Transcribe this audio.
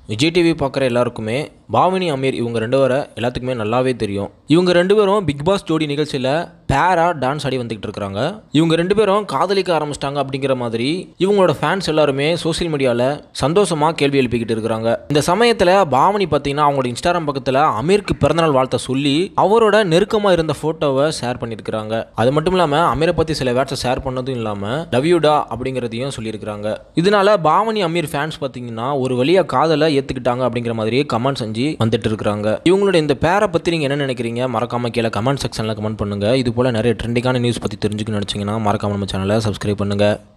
Vijay TV பார்க்குற எல்லாருக்குமே பாவனி அமீர் இவங்க ரெண்டு பேரை எல்லாத்துக்குமே நல்லாவே தெரியும் இவங்க ரெண்டு பேரும் பிக் பாஸ் ஜோடி நிகழ்ச்சியில் பேரா டான்ஸ் ஆடி வந்துகிட்டு இருக்காங்க இவங்க ரெண்டு பேரும் காதலிக்க ஆரம்பிச்சிட்டாங்க அப்படிங்கிற மாதிரி இவங்களோட ஃபேன்ஸ் எல்லாருமே சோஷியல் மீடியாவில் சந்தோஷமாக கேள்வி எழுப்பிக்கிட்டு இருக்கிறாங்க இந்த சமயத்தில் பாவனி பார்த்தீங்கன்னா அவங்களோட இன்ஸ்டாகிராம் பக்கத்தில் அமீருக்கு பிறந்தநாள் வாழ்த்த சொல்லி அவரோட நெருக்கமாக இருந்த ஃபோட்டோவை ஷேர் பண்ணியிருக்கிறாங்க அது மட்டும் இல்லாமல் அமீரை பற்றி சில வேட்ஸை ஷேர் பண்ணதும் இல்லாமல் லவ்யூடா அப்படிங்கிறதையும் சொல்லியிருக்கிறாங்க இதனால பாவனி அமீர் ஃபேன்ஸ் பார்த்தீங்கன்னா ஒரு வழியாக காதலை ஏற்றுக்கிட்டாங்க அப்படிங்கிற மாதிரியே கமெண்ட் செஞ்சு வந்துட்டு இருக்கிறாங்க இவங்களோட இந்த பேரை பற்றி நீங்கள் என்ன நினைக்கிறீங்க மறக்காம கீழே கமெண்ட் செக்ஷனில் கமெண்ட் பண்ணுங்கள் இது போல் நிறைய ட்ரெண்டிங்கான நியூஸ் பற்றி தெரிஞ்சுக்கணும்னு நினச்சிங்கன்னா மறக்காம நம்ம சேனலை சப்ஸ்கிரைப் பண்ணுங்கள்